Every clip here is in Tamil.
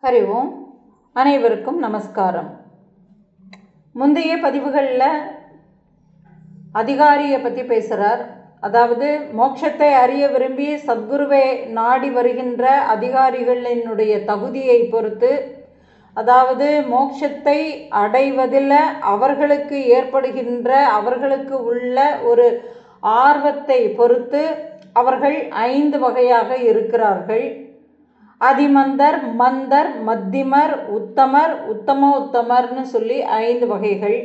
ஹரி ஓம் அனைவருக்கும் நமஸ்காரம் முந்தைய பதிவுகளில் அதிகாரியை பற்றி பேசுகிறார் அதாவது மோட்சத்தை அறிய விரும்பி சத்குருவை நாடி வருகின்ற அதிகாரிகளினுடைய தகுதியை பொறுத்து அதாவது மோட்சத்தை அடைவதில் அவர்களுக்கு ஏற்படுகின்ற அவர்களுக்கு உள்ள ஒரு ஆர்வத்தை பொறுத்து அவர்கள் ஐந்து வகையாக இருக்கிறார்கள் அதிமந்தர் மந்தர் மத்திமர் உத்தமர் உத்தமோத்தமர்னு சொல்லி ஐந்து வகைகள்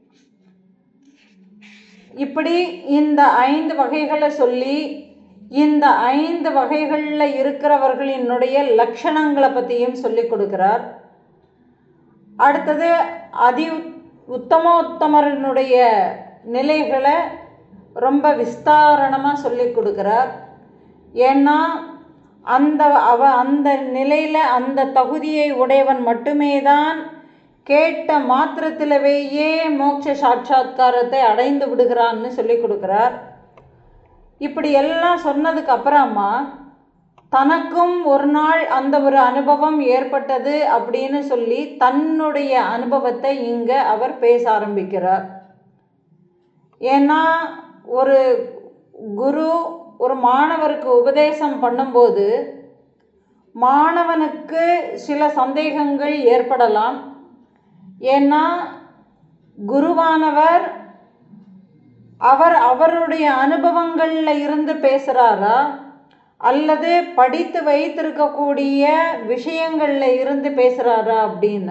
இப்படி இந்த ஐந்து வகைகளை சொல்லி இந்த ஐந்து வகைகளில் இருக்கிறவர்களினுடைய லட்சணங்களை பற்றியும் சொல்லி கொடுக்கிறார் அடுத்தது அதி உத்தமோத்தமரனுடைய நிலைகளை ரொம்ப விஸ்தாரணமாக சொல்லி கொடுக்கிறார் ஏன்னா அந்த அவ அந்த நிலையில் அந்த தகுதியை உடையவன் மட்டுமே தான் கேட்ட மாத்திரத்திலவேயே மோட்ச சாட்சா்காரத்தை அடைந்து விடுகிறான்னு சொல்லி கொடுக்குறார் இப்படி எல்லாம் சொன்னதுக்கு அப்புறமா தனக்கும் ஒரு நாள் அந்த ஒரு அனுபவம் ஏற்பட்டது அப்படின்னு சொல்லி தன்னுடைய அனுபவத்தை இங்கே அவர் பேச ஆரம்பிக்கிறார் ஏன்னா ஒரு குரு ஒரு மாணவருக்கு உபதேசம் பண்ணும்போது மாணவனுக்கு சில சந்தேகங்கள் ஏற்படலாம் ஏன்னா குருவானவர் அவர் அவருடைய அனுபவங்களில் இருந்து பேசுகிறாரா அல்லது படித்து வைத்திருக்கக்கூடிய விஷயங்களில் இருந்து பேசுகிறாரா அப்படின்னு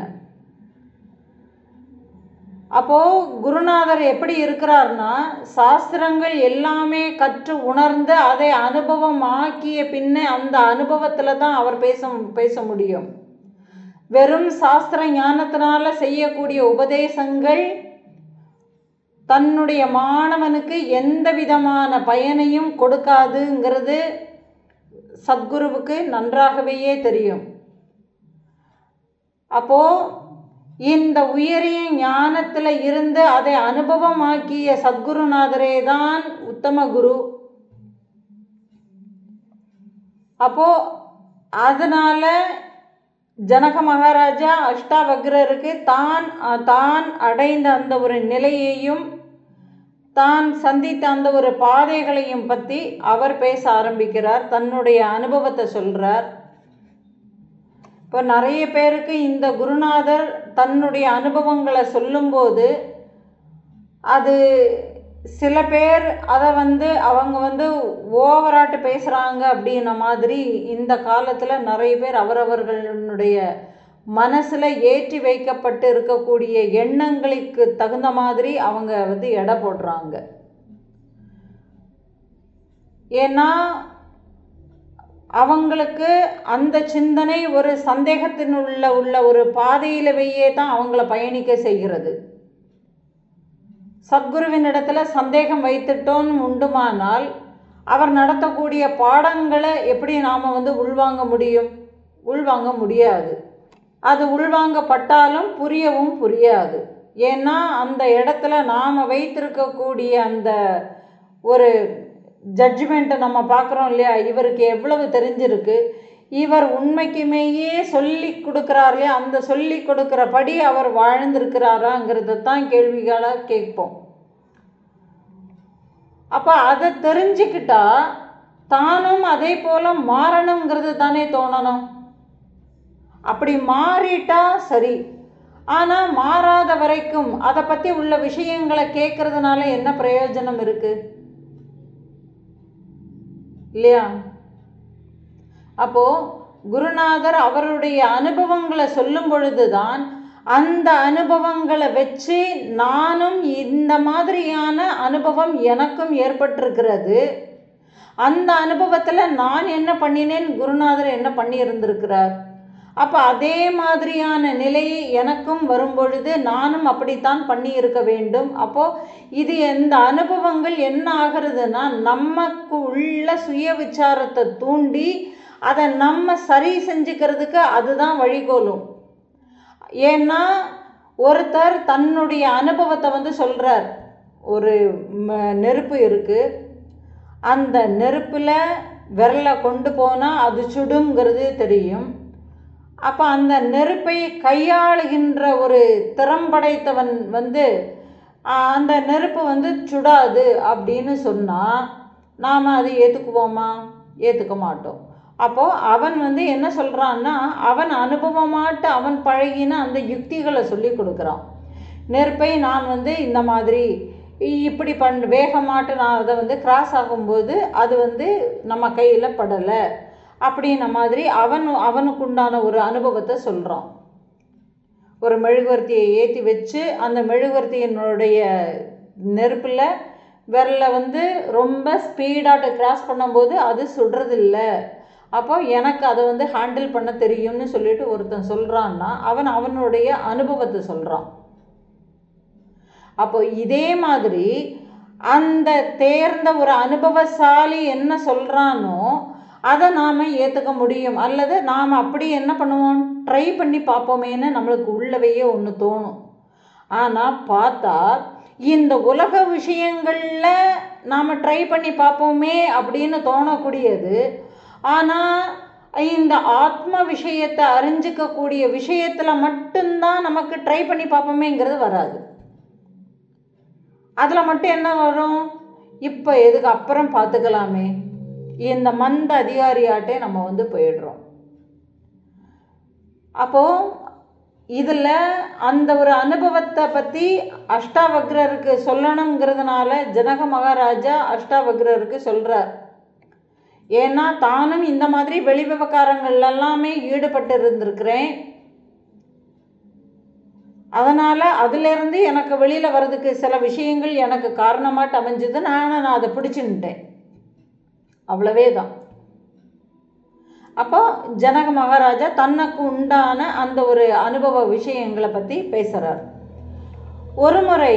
அப்போது குருநாதர் எப்படி இருக்கிறார்னா சாஸ்திரங்கள் எல்லாமே கற்று உணர்ந்து அதை அனுபவம் ஆக்கிய பின்ன அந்த அனுபவத்தில் தான் அவர் பேச பேச முடியும் வெறும் சாஸ்திர ஞானத்தினால செய்யக்கூடிய உபதேசங்கள் தன்னுடைய மாணவனுக்கு எந்த விதமான பயனையும் கொடுக்காதுங்கிறது சத்குருவுக்கு நன்றாகவே தெரியும் அப்போ இந்த உயரிய ஞானத்தில் இருந்து அதை அனுபவமாக்கிய சத்குருநாதரே தான் உத்தம குரு அப்போ அதனால ஜனக மகாராஜா அஷ்டாவக்ரருக்கு தான் தான் அடைந்த அந்த ஒரு நிலையையும் தான் சந்தித்த அந்த ஒரு பாதைகளையும் பற்றி அவர் பேச ஆரம்பிக்கிறார் தன்னுடைய அனுபவத்தை சொல்கிறார் இப்போ நிறைய பேருக்கு இந்த குருநாதர் தன்னுடைய அனுபவங்களை சொல்லும்போது அது சில பேர் அதை வந்து அவங்க வந்து ஓவராட்டு பேசுகிறாங்க அப்படின்ன மாதிரி இந்த காலத்தில் நிறைய பேர் அவரவர்களுடைய மனசில் ஏற்றி வைக்கப்பட்டு இருக்கக்கூடிய எண்ணங்களுக்கு தகுந்த மாதிரி அவங்க வந்து எடை போடுறாங்க ஏன்னா அவங்களுக்கு அந்த சிந்தனை ஒரு சந்தேகத்தினுள்ள உள்ள ஒரு பாதையிலவையே தான் அவங்கள பயணிக்க செய்கிறது சத்குருவின் இடத்துல சந்தேகம் வைத்துட்டோன்னு உண்டுமானால் அவர் நடத்தக்கூடிய பாடங்களை எப்படி நாம் வந்து உள்வாங்க முடியும் உள்வாங்க முடியாது அது உள்வாங்கப்பட்டாலும் புரியவும் புரியாது ஏன்னா அந்த இடத்துல நாம் வைத்திருக்கக்கூடிய அந்த ஒரு ஜட்ஜ்மெண்ட்டை நம்ம பார்க்குறோம் இல்லையா இவருக்கு எவ்வளவு தெரிஞ்சிருக்கு இவர் உண்மைக்குமேயே சொல்லி கொடுக்குறார் இல்லையா அந்த சொல்லி கொடுக்குறபடி அவர் வாழ்ந்திருக்கிறாராங்கிறத தான் கேள்விகளாக கேட்போம் அப்போ அதை தெரிஞ்சுக்கிட்டா தானும் அதே போல் மாறணுங்கிறது தானே தோணணும் அப்படி மாறிட்டா சரி ஆனால் மாறாத வரைக்கும் அதை பற்றி உள்ள விஷயங்களை கேட்கறதுனால என்ன பிரயோஜனம் இருக்குது இல்லையா அப்போ குருநாதர் அவருடைய அனுபவங்களை சொல்லும் பொழுதுதான் அந்த அனுபவங்களை வச்சு நானும் இந்த மாதிரியான அனுபவம் எனக்கும் ஏற்பட்டிருக்கிறது அந்த அனுபவத்தில் நான் என்ன பண்ணினேன் குருநாதர் என்ன பண்ணி இருந்திருக்கிறார் அப்போ அதே மாதிரியான நிலையை எனக்கும் வரும்பொழுது நானும் அப்படித்தான் பண்ணி இருக்க வேண்டும் அப்போது இது இந்த அனுபவங்கள் என்ன ஆகிறதுனா நமக்கு உள்ள சுய விசாரத்தை தூண்டி அதை நம்ம சரி செஞ்சுக்கிறதுக்கு அதுதான் வழிகோலும் ஏன்னா ஒருத்தர் தன்னுடைய அனுபவத்தை வந்து சொல்கிறார் ஒரு நெருப்பு இருக்குது அந்த நெருப்பில் விரலை கொண்டு போனால் அது சுடுங்கிறது தெரியும் அப்போ அந்த நெருப்பை கையாளுகின்ற ஒரு திறம் படைத்தவன் வந்து ஆஹ், அந்த நெருப்பு வந்து சுடாது அப்படின்னு சொன்னால் நாம் அதை ஏற்றுக்குவோமா ஏற்றுக்க மாட்டோம் அப்போது அவன் வந்து என்ன சொல்கிறான்னா அவன் அனுபவமாட்டு அவன் பழகின அந்த யுக்திகளை சொல்லி கொடுக்குறான் நெருப்பை நான் வந்து இந்த மாதிரி இ- இப்படி பண் வேகமாட்டு நான் அதை வந்து கிராஸ் ஆகும்போது அது வந்து நம்ம கையில் படலை அப்படின்ன மாதிரி அவன் அவனுக்கு உண்டான ஒரு அனுபவத்தை சொல்கிறான் ஒரு மெழுகுவர்த்தியை ஏற்றி வச்சு அந்த மெழுகுவர்த்தியினுடைய நெருப்பில் விரல வந்து ரொம்ப ஸ்பீடாக கிராஸ் பண்ணும்போது அது சுடுறதில்ல அப்போ எனக்கு அதை வந்து ஹேண்டில் பண்ண தெரியும்னு சொல்லிட்டு ஒருத்தன் சொல்கிறான்னா அவன் அவனுடைய அனுபவத்தை சொல்கிறான் அப்போ இதே மாதிரி அந்த தேர்ந்த ஒரு அனுபவசாலி என்ன சொல்கிறானோ அதை நாம் ஏற்றுக்க முடியும் அல்லது நாம் அப்படி என்ன பண்ணுவோம் ட்ரை பண்ணி பார்ப்போமேன்னு நம்மளுக்கு உள்ளவையே ஒன்று தோணும் ஆனால் பார்த்தா இந்த உலக விஷயங்களில் நாம் ட்ரை பண்ணி பார்ப்போமே அப்படின்னு தோணக்கூடியது ஆனால் இந்த ஆத்ம விஷயத்தை அறிஞ்சிக்கக்கூடிய விஷயத்தில் மட்டும்தான் நமக்கு ட்ரை பண்ணி பார்ப்போமேங்கிறது வராது அதில் மட்டும் என்ன வரும் இப்போ எதுக்கு அப்புறம் பார்த்துக்கலாமே இந்த மந்த அதிகாரியாட்டே நம்ம வந்து போயிடுறோம் அப்போது இதில் அந்த ஒரு அனுபவத்தை பற்றி அஷ்டாவக்ரருக்கு சொல்லணுங்கிறதுனால ஜனக மகாராஜா அஷ்டாவக்ரருக்கு சொல்கிறார் ஏன்னா தானும் இந்த மாதிரி வெளி விவகாரங்கள் எல்லாமே ஈடுபட்டு இருந்திருக்கிறேன் அதனால் அதிலிருந்து எனக்கு வெளியில் வர்றதுக்கு சில விஷயங்கள் எனக்கு காரணமாட்டு அமைஞ்சது நான் நான் அதை பிடிச்சுன்ட்டேன் அவ்வளவே தான் அப்போ ஜனக மகாராஜா தனக்கு உண்டான அந்த ஒரு அனுபவ விஷயங்களை பற்றி பேசுகிறார் ஒரு முறை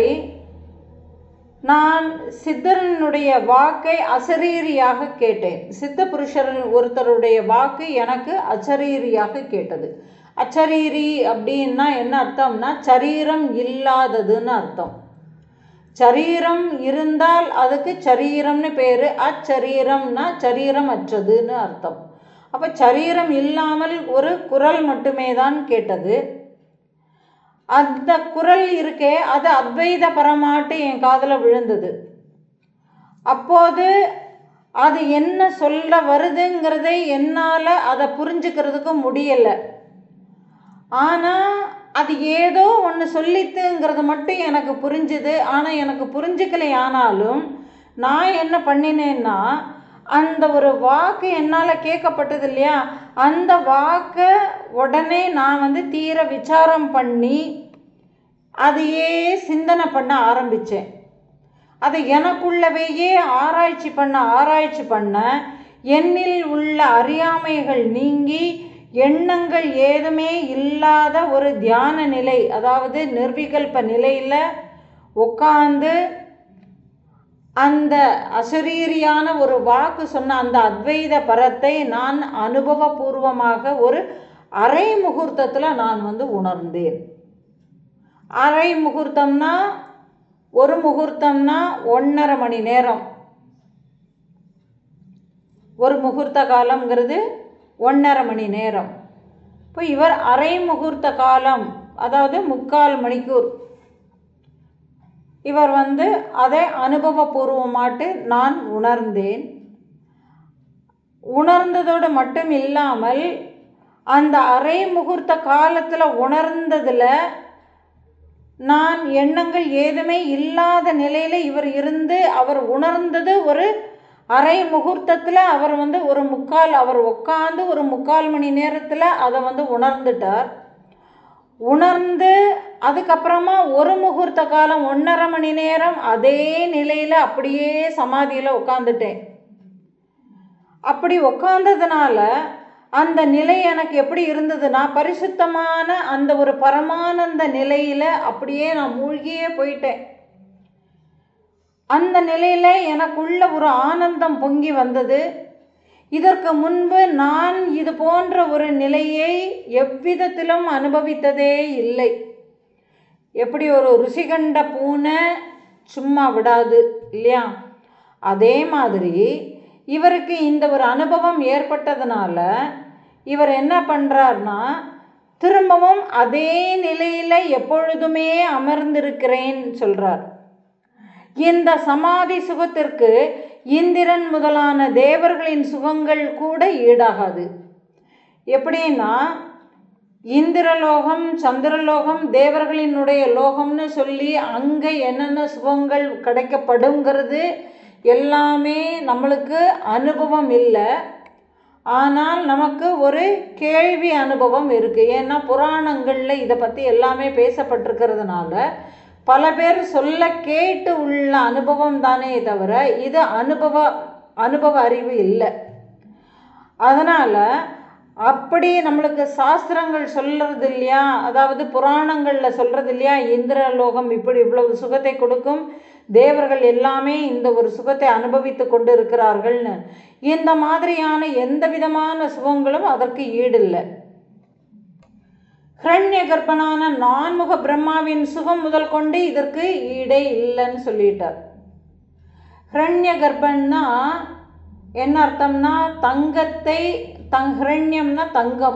நான் சித்தரனுடைய வாக்கை அசரீரியாக கேட்டேன் சித்த புருஷர் ஒருத்தருடைய வாக்கு எனக்கு அச்சரீரியாக கேட்டது அச்சரீரி அப்படின்னா என்ன அர்த்தம்னா சரீரம் இல்லாததுன்னு அர்த்தம் சரீரம் இருந்தால் அதுக்கு சரீரம்னு பேர் அச்சரீரம்னா சரீரம் அற்றதுன்னு அர்த்தம் அப்போ சரீரம் இல்லாமல் ஒரு குரல் மட்டுமே தான் கேட்டது அந்த குரல் இருக்கே அது அத்வைத பரமாட்டு என் காதில் விழுந்தது அப்போது அது என்ன சொல்ல வருதுங்கிறதை என்னால் அதை புரிஞ்சுக்கிறதுக்கு முடியலை ஆனால் அது ஏதோ ஒன்று சொல்லித்துங்கிறது மட்டும் எனக்கு புரிஞ்சுது ஆனால் எனக்கு புரிஞ்சுக்கலை ஆனாலும் நான் என்ன பண்ணினேன்னா அந்த ஒரு வாக்கு என்னால் கேட்கப்பட்டது இல்லையா அந்த வாக்கை உடனே நான் வந்து தீர விசாரம் பண்ணி அதையே சிந்தனை பண்ண ஆரம்பித்தேன் அதை எனக்குள்ளவேயே ஆராய்ச்சி பண்ண ஆராய்ச்சி பண்ண என்னில் உள்ள அறியாமைகள் நீங்கி எண்ணங்கள் ஏதுமே இல்லாத ஒரு தியான நிலை அதாவது நிர்விகல்ப நிலையில் உட்காந்து அந்த அசரீரியான ஒரு வாக்கு சொன்ன அந்த அத்வைத பரத்தை நான் அனுபவபூர்வமாக ஒரு அரை முகூர்த்தத்தில் நான் வந்து உணர்ந்தேன் அரை முகூர்த்தம்னா ஒரு முகூர்த்தம்னா ஒன்றரை மணி நேரம் ஒரு முகூர்த்த காலம்ங்கிறது ஒன்றரை மணி நேரம் இப்போ இவர் அரை முகூர்த்த காலம் அதாவது முக்கால் மணிக்கூர் இவர் வந்து அதை அனுபவபூர்வமாட்டு நான் உணர்ந்தேன் உணர்ந்ததோடு மட்டும் இல்லாமல் அந்த அரை முகூர்த்த காலத்தில் உணர்ந்ததில் நான் எண்ணங்கள் ஏதுமே இல்லாத நிலையில் இவர் இருந்து அவர் உணர்ந்தது ஒரு அரை முகூர்த்தத்தில் அவர் வந்து ஒரு முக்கால் அவர் உட்காந்து ஒரு முக்கால் மணி நேரத்தில் அதை வந்து உணர்ந்துட்டார் உணர்ந்து அதுக்கப்புறமா ஒரு முகூர்த்த காலம் ஒன்றரை மணி நேரம் அதே நிலையில் அப்படியே சமாதியில் உட்காந்துட்டேன் அப்படி உட்காந்ததுனால அந்த நிலை எனக்கு எப்படி இருந்ததுன்னா பரிசுத்தமான அந்த ஒரு பரமானந்த நிலையில் அப்படியே நான் மூழ்கியே போயிட்டேன் அந்த நிலையில் எனக்குள்ள ஒரு ஆனந்தம் பொங்கி வந்தது இதற்கு முன்பு நான் இது போன்ற ஒரு நிலையை எவ்விதத்திலும் அனுபவித்ததே இல்லை எப்படி ஒரு ருசி கண்ட பூனை சும்மா விடாது இல்லையா அதே மாதிரி இவருக்கு இந்த ஒரு அனுபவம் ஏற்பட்டதுனால இவர் என்ன பண்ணுறாருனா திரும்பவும் அதே நிலையில் எப்பொழுதுமே அமர்ந்திருக்கிறேன் சொல்கிறார் இந்த சமாதி சுகத்திற்கு இந்திரன் முதலான தேவர்களின் சுகங்கள் கூட ஈடாகாது எப்படின்னா இந்திரலோகம் சந்திரலோகம் தேவர்களினுடைய லோகம்னு சொல்லி அங்கே என்னென்ன சுகங்கள் கிடைக்கப்படுங்கிறது எல்லாமே நம்மளுக்கு அனுபவம் இல்லை ஆனால் நமக்கு ஒரு கேள்வி அனுபவம் இருக்குது ஏன்னா புராணங்களில் இதை பற்றி எல்லாமே பேசப்பட்டிருக்கிறதுனால பல பேர் சொல்ல கேட்டு உள்ள அனுபவம் தானே தவிர இது அனுபவ அனுபவ அறிவு இல்லை அதனால் அப்படி நம்மளுக்கு சாஸ்திரங்கள் சொல்கிறது இல்லையா அதாவது புராணங்களில் சொல்கிறது இல்லையா இந்திரலோகம் இப்படி இவ்வளவு சுகத்தை கொடுக்கும் தேவர்கள் எல்லாமே இந்த ஒரு சுகத்தை அனுபவித்து கொண்டு இருக்கிறார்கள்னு இந்த மாதிரியான எந்த விதமான சுகங்களும் அதற்கு ஈடில்லை ஹிரண்ய கர்ப்பனான நான்முக பிரம்மாவின் சுகம் முதல் கொண்டு இதற்கு ஈடே இல்லைன்னு சொல்லிட்டார் ஹிரண்ய கர்ப்பன்னா என்ன அர்த்தம்னா தங்கத்தை தங் ஹிரண்யம்னா தங்கம்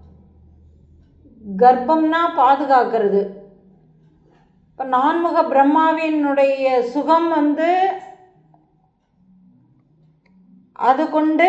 கர்ப்பம்னா பாதுகாக்கிறது இப்போ நான்முக பிரம்மாவினுடைய சுகம் வந்து அது கொண்டு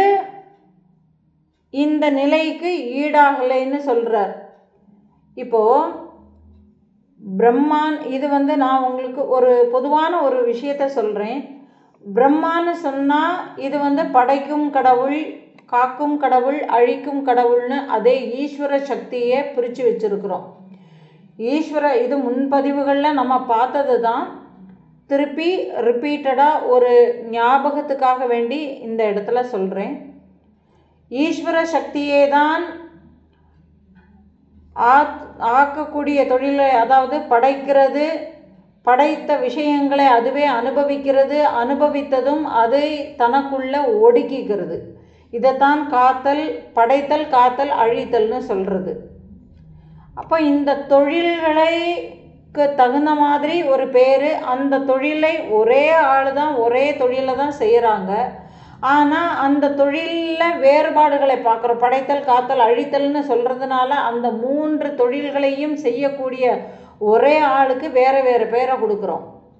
இந்த நிலைக்கு ஈடாகலைன்னு சொல்கிறார் இப்போது பிரம்மான் இது வந்து நான் உங்களுக்கு ஒரு பொதுவான ஒரு விஷயத்த சொல்கிறேன் பிரம்மான்னு சொன்னால் இது வந்து படைக்கும் கடவுள் காக்கும் கடவுள் அழிக்கும் கடவுள்னு அதே ஈஸ்வர சக்தியை பிரித்து வச்சுருக்குறோம் ஈஸ்வர இது முன்பதிவுகளில் நம்ம பார்த்தது தான் திருப்பி ரிப்பீட்டடாக ஒரு ஞாபகத்துக்காக வேண்டி இந்த இடத்துல சொல்கிறேன் ஈஸ்வர சக்தியே தான் ஆத் ஆக்கக்கூடிய தொழிலை அதாவது படைக்கிறது படைத்த விஷயங்களை அதுவே அனுபவிக்கிறது அனுபவித்ததும் அதை தனக்குள்ள ஒடுக்கிக்கிறது இதைத்தான் காத்தல் படைத்தல் காத்தல் அழித்தல்னு சொல்கிறது அப்போ இந்த தொழில்களுக்கு தகுந்த மாதிரி ஒரு பேர் அந்த தொழிலை ஒரே ஆள் தான் ஒரே தொழிலை தான் செய்கிறாங்க ஆனால் அந்த தொழிலில் வேறுபாடுகளை பார்க்குறோம் படைத்தல் காத்தல் அழித்தல்னு சொல்கிறதுனால அந்த மூன்று தொழில்களையும் செய்யக்கூடிய ஒரே ஆளுக்கு வேறு வேறு பேரை கொடுக்குறோம்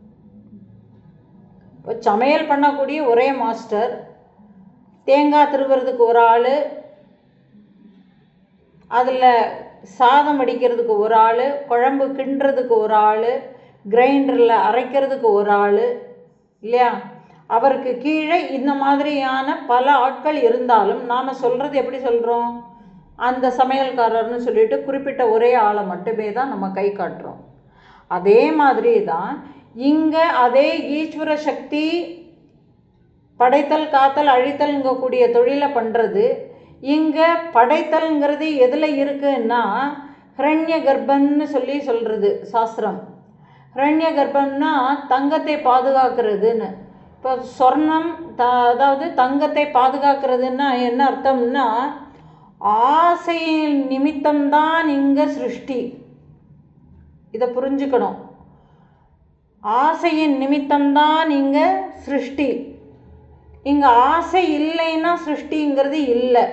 இப்போ சமையல் பண்ணக்கூடிய ஒரே மாஸ்டர் தேங்காய் திருவுறதுக்கு ஒரு ஆள் அதில் சாதம் வடிக்கிறதுக்கு ஒரு ஆள் குழம்பு கிண்டுறதுக்கு ஒரு ஆள் கிரைண்டரில் அரைக்கிறதுக்கு ஒரு ஆள் இல்லையா அவருக்கு கீழே இந்த மாதிரியான பல ஆட்கள் இருந்தாலும் நாம் சொல்கிறது எப்படி சொல்கிறோம் அந்த சமையல்காரர்னு சொல்லிட்டு குறிப்பிட்ட ஒரே ஆளை மட்டுமே தான் நம்ம கை காட்டுறோம் அதே மாதிரி தான் இங்கே அதே ஈஸ்வர சக்தி படைத்தல் காத்தல் அழித்தல்ங்கக்கூடிய தொழிலை பண்ணுறது இங்கே படைத்தல்ங்கிறது எதில் இருக்குன்னா ஹிரண்ய கர்ப்பன்னு சொல்லி சொல்கிறது சாஸ்திரம் ஹிரண்ய கர்ப்பன்னா தங்கத்தை பாதுகாக்கிறதுன்னு இப்போ சொர்ணம் த அதாவது தங்கத்தை பாதுகாக்கிறதுன்னா என்ன அர்த்தம்னா ஆசையின் நிமித்தம்தான் இங்கே சிருஷ்டி இதை புரிஞ்சுக்கணும் ஆசையின் நிமித்தம்தான் இங்கே சிருஷ்டி இங்கே ஆசை இல்லைன்னா சிருஷ்டிங்கிறது இல்லை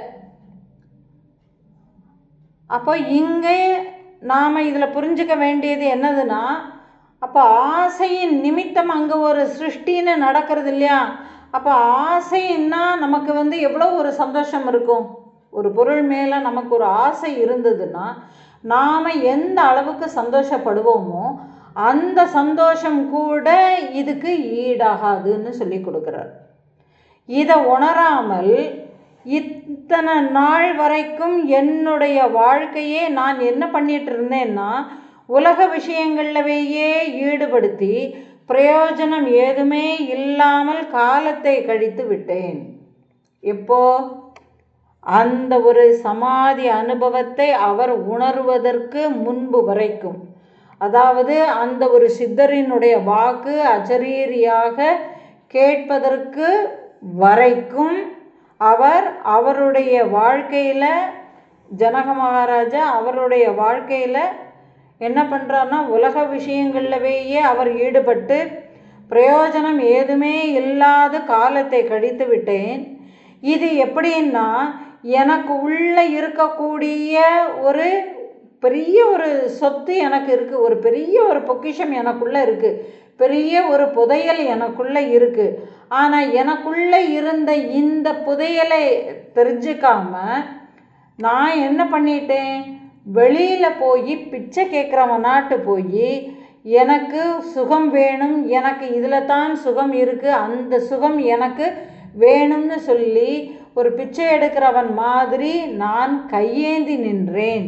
அப்போ இங்கே நாம் இதில் புரிஞ்சுக்க வேண்டியது என்னதுன்னா அப்போ ஆசையின் நிமித்தம் அங்கே ஒரு சிருஷ்டின்னு நடக்கிறது இல்லையா அப்போ ஆசைன்னா நமக்கு வந்து எவ்வளோ ஒரு சந்தோஷம் இருக்கும் ஒரு பொருள் மேலே நமக்கு ஒரு ஆசை இருந்ததுன்னா நாம் எந்த அளவுக்கு சந்தோஷப்படுவோமோ அந்த சந்தோஷம் கூட இதுக்கு ஈடாகாதுன்னு சொல்லி கொடுக்குறார் இதை உணராமல் இத்தனை நாள் வரைக்கும் என்னுடைய வாழ்க்கையே நான் என்ன பண்ணிட்டு இருந்தேன்னா உலக விஷயங்கள்லவேயே ஈடுபடுத்தி பிரயோஜனம் ஏதுமே இல்லாமல் காலத்தை கழித்து விட்டேன் எப்போ அந்த ஒரு சமாதி அனுபவத்தை அவர் உணர்வதற்கு முன்பு வரைக்கும் அதாவது அந்த ஒரு சித்தரினுடைய வாக்கு அச்சரீரியாக கேட்பதற்கு வரைக்கும் அவர் அவருடைய வாழ்க்கையில் ஜனக மகாராஜா அவருடைய வாழ்க்கையில் என்ன பண்ணுறாருன்னா உலக விஷயங்கள்லவேயே அவர் ஈடுபட்டு பிரயோஜனம் ஏதுமே இல்லாத காலத்தை கழித்து விட்டேன் இது எப்படின்னா எனக்கு உள்ளே இருக்கக்கூடிய ஒரு பெரிய ஒரு சொத்து எனக்கு இருக்குது ஒரு பெரிய ஒரு பொக்கிஷம் எனக்குள்ளே இருக்குது பெரிய ஒரு புதையல் எனக்குள்ளே இருக்குது ஆனால் எனக்குள்ளே இருந்த இந்த புதையலை தெரிஞ்சுக்காம நான் என்ன பண்ணிட்டேன் வெளியில் போய் பிச்சை கேட்குறவனாட்டு போய் எனக்கு சுகம் வேணும் எனக்கு இதில் தான் சுகம் இருக்குது அந்த சுகம் எனக்கு வேணும்னு சொல்லி ஒரு பிச்சை எடுக்கிறவன் மாதிரி நான் கையேந்தி நின்றேன்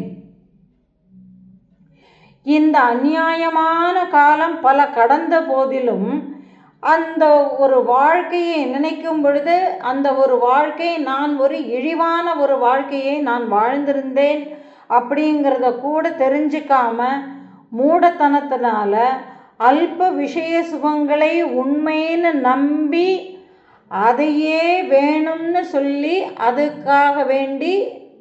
இந்த அநியாயமான காலம் பல கடந்த போதிலும் அந்த ஒரு வாழ்க்கையை நினைக்கும் பொழுது அந்த ஒரு வாழ்க்கை நான் ஒரு இழிவான ஒரு வாழ்க்கையை நான் வாழ்ந்திருந்தேன் அப்படிங்கிறத கூட தெரிஞ்சுக்காம மூடத்தனத்தினால அல்ப விஷய சுகங்களை உண்மைன்னு நம்பி அதையே வேணும்னு சொல்லி அதுக்காக வேண்டி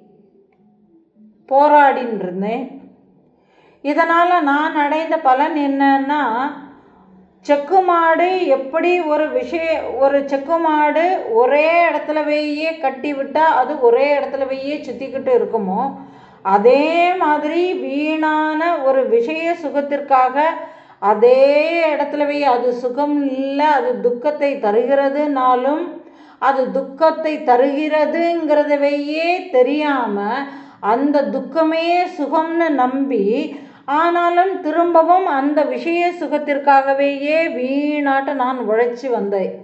போராடின்னு இருந்தேன் இதனால் நான் அடைந்த பலன் என்னன்னா செக்கு மாடு எப்படி ஒரு விஷய ஒரு செக்கு மாடு ஒரே இடத்துல வையே கட்டி விட்டால் அது ஒரே இடத்துல வையே சுற்றிக்கிட்டு இருக்குமோ அதே மாதிரி வீணான ஒரு விஷய சுகத்திற்காக அதே இடத்துல வை அது சுகம் இல்லை அது துக்கத்தை தருகிறதுனாலும் அது துக்கத்தை தருகிறதுங்கிறதவையே தெரியாமல் அந்த துக்கமே சுகம்னு நம்பி ஆனாலும் திரும்பவும் அந்த விஷய சுகத்திற்காகவேயே வீணாட்ட நான் உழைச்சி வந்தேன்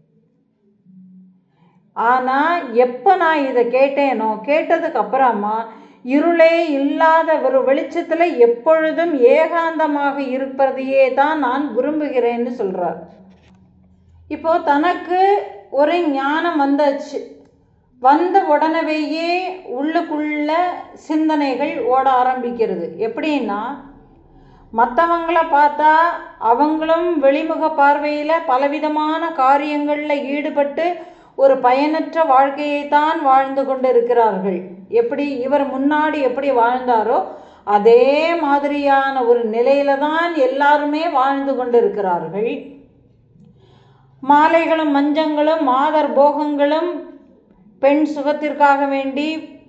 ஆனால் எப்போ நான் இதை கேட்டேனோ கேட்டதுக்கு அப்புறமா இருளே இல்லாத ஒரு வெளிச்சத்தில் எப்பொழுதும் ஏகாந்தமாக இருப்பதையே தான் நான் விரும்புகிறேன்னு சொல்கிறார் இப்போ தனக்கு ஒரு ஞானம் வந்தாச்சு வந்த உடனேயே உள்ளுக்குள்ள சிந்தனைகள் ஓட ஆரம்பிக்கிறது எப்படின்னா மற்றவங்கள பார்த்தா அவங்களும் வெளிமுக பார்வையில் பலவிதமான காரியங்களில் ஈடுபட்டு ஒரு பயனற்ற வாழ்க்கையை தான் வாழ்ந்து கொண்டு இருக்கிறார்கள் எப்படி இவர் முன்னாடி எப்படி வாழ்ந்தாரோ அதே மாதிரியான ஒரு நிலையில தான் எல்லாருமே வாழ்ந்து கொண்டு இருக்கிறார்கள் மாலைகளும் மஞ்சங்களும் மாதர் போகங்களும் பெண் சுகத்திற்காக வேண்டி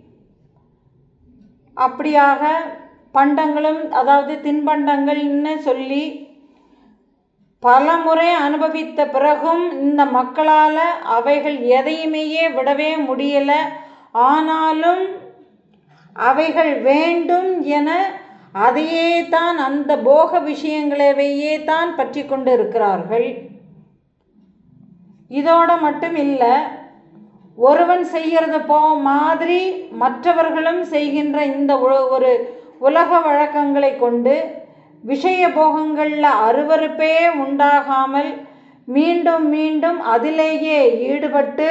அப்படியாக பண்டங்களும் அதாவது தின்பண்டங்கள்னு சொல்லி பல முறை அனுபவித்த பிறகும் இந்த மக்களால் அவைகள் எதையுமேயே விடவே முடியலை ஆனாலும் அவைகள் வேண்டும் என அதையே தான் அந்த போக விஷயங்களவையே தான் பற்றி கொண்டு இருக்கிறார்கள் இதோட மட்டும் இல்லை ஒருவன் செய்கிறது போ மாதிரி மற்றவர்களும் செய்கின்ற இந்த ஒரு உலக வழக்கங்களை கொண்டு விஷய போகங்களில் அருவறுப்பே உண்டாகாமல் மீண்டும் மீண்டும் அதிலேயே ஈடுபட்டு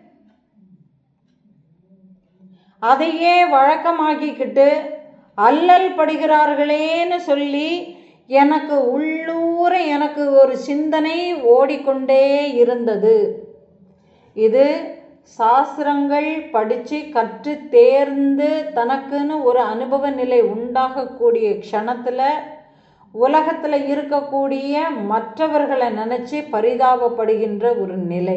அதையே வழக்கமாக்கிக்கிட்டு அல்லல் படுகிறார்களேன்னு சொல்லி எனக்கு உள்ளூர எனக்கு ஒரு சிந்தனை ஓடிக்கொண்டே இருந்தது இது சாஸ்திரங்கள் படித்து கற்று தேர்ந்து தனக்குன்னு ஒரு அனுபவ நிலை உண்டாகக்கூடிய க்ஷணத்தில் உலகத்தில் இருக்கக்கூடிய மற்றவர்களை நினச்சி பரிதாபப்படுகின்ற ஒரு நிலை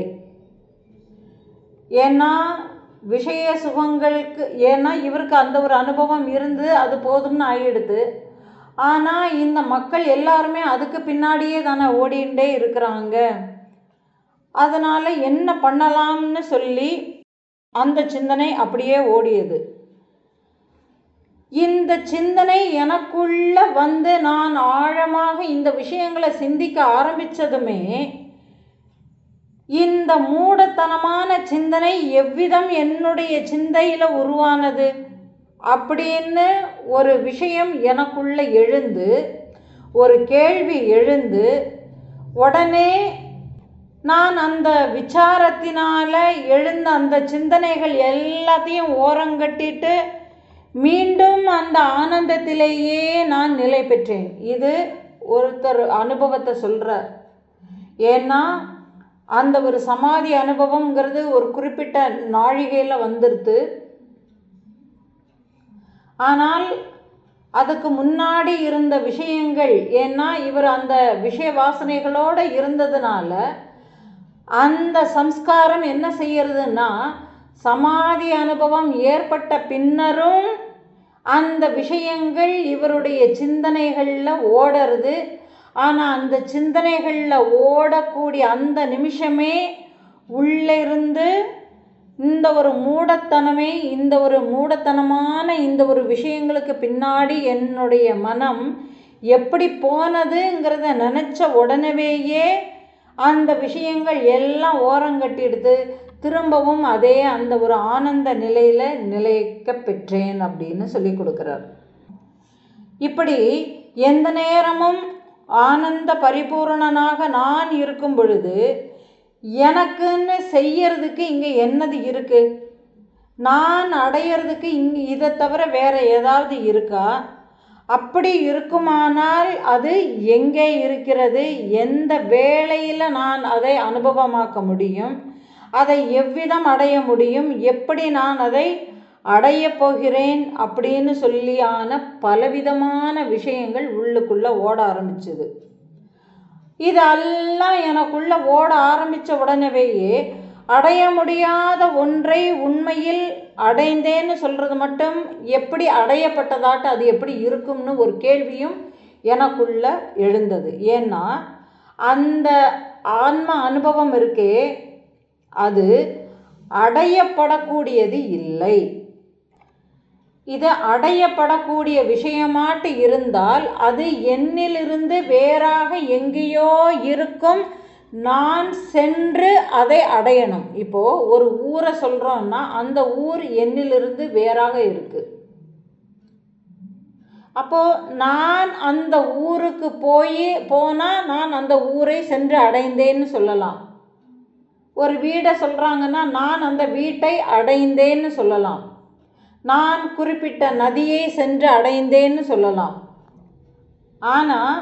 ஏன்னா விஷய சுகங்களுக்கு ஏன்னா இவருக்கு அந்த ஒரு அனுபவம் இருந்து அது போதும்னு ஆகிடுது ஆனால் இந்த மக்கள் எல்லாருமே அதுக்கு பின்னாடியே தானே ஓடிண்டே இருக்கிறாங்க அதனால் என்ன பண்ணலாம்னு சொல்லி அந்த சிந்தனை அப்படியே ஓடியது இந்த சிந்தனை எனக்குள்ள வந்து நான் ஆழமாக இந்த விஷயங்களை சிந்திக்க ஆரம்பித்ததுமே இந்த மூடத்தனமான சிந்தனை எவ்விதம் என்னுடைய சிந்தையில் உருவானது அப்படின்னு ஒரு விஷயம் எனக்குள்ள எழுந்து ஒரு கேள்வி எழுந்து உடனே நான் அந்த விசாரத்தினால் எழுந்த அந்த சிந்தனைகள் எல்லாத்தையும் ஓரங்கட்டிட்டு மீண்டும் அந்த ஆனந்தத்திலேயே நான் நிலை பெற்றேன் இது ஒருத்தர் அனுபவத்தை சொல்கிறார் ஏன்னா அந்த ஒரு சமாதி அனுபவங்கிறது ஒரு குறிப்பிட்ட நாழிகையில் வந்துடுது ஆனால் அதுக்கு முன்னாடி இருந்த விஷயங்கள் ஏன்னா இவர் அந்த விஷய வாசனைகளோடு இருந்ததுனால அந்த சம்ஸ்காரம் என்ன செய்யறதுன்னா சமாதி அனுபவம் ஏற்பட்ட பின்னரும் அந்த விஷயங்கள் இவருடைய சிந்தனைகளில் ஓடுறது ஆனால் அந்த சிந்தனைகளில் ஓடக்கூடிய அந்த நிமிஷமே உள்ளிருந்து இந்த ஒரு மூடத்தனமே இந்த ஒரு மூடத்தனமான இந்த ஒரு விஷயங்களுக்கு பின்னாடி என்னுடைய மனம் எப்படி போனதுங்கிறத நினச்ச உடனேயே அந்த விஷயங்கள் எல்லாம் ஓரங்கட்டிடுது திரும்பவும் அதே அந்த ஒரு ஆனந்த நிலையில் நிலைக்க பெற்றேன் அப்படின்னு சொல்லி கொடுக்குறார் இப்படி எந்த நேரமும் ஆனந்த பரிபூரணனாக நான் இருக்கும் பொழுது எனக்குன்னு செய்யறதுக்கு இங்கே என்னது இருக்கு நான் அடையிறதுக்கு இங்கே இதை தவிர வேற ஏதாவது இருக்கா அப்படி இருக்குமானால் அது எங்கே இருக்கிறது எந்த வேளையில் நான் அதை அனுபவமாக்க முடியும் அதை எவ்விதம் அடைய முடியும் எப்படி நான் அதை அடையப் போகிறேன் அப்படின்னு சொல்லியான பலவிதமான விஷயங்கள் உள்ளுக்குள்ளே ஓட ஆரம்பிச்சுது இதெல்லாம் எனக்குள்ள ஓட ஆரம்பித்த உடனேயே அடைய முடியாத ஒன்றை உண்மையில் அடைந்தேன்னு சொல்கிறது மட்டும் எப்படி அடையப்பட்டதாட்டு அது எப்படி இருக்கும்னு ஒரு கேள்வியும் எனக்குள்ள எழுந்தது ஏன்னா அந்த ஆன்ம அனுபவம் இருக்கே அது அடையப்படக்கூடியது இல்லை இது அடையப்படக்கூடிய விஷயமாட்டு இருந்தால் அது என்னிலிருந்து வேறாக எங்கேயோ இருக்கும் நான் சென்று அதை அடையணும் இப்போ ஒரு ஊரை சொல்றோம்னா அந்த ஊர் என்னிலிருந்து வேறாக இருக்கு அப்போ நான் அந்த ஊருக்கு போய் போனால் நான் அந்த ஊரை சென்று அடைந்தேன்னு சொல்லலாம் ஒரு வீடை சொல்கிறாங்கன்னா நான் அந்த வீட்டை அடைந்தேன்னு சொல்லலாம் நான் குறிப்பிட்ட நதியை சென்று அடைந்தேன்னு சொல்லலாம் ஆனால்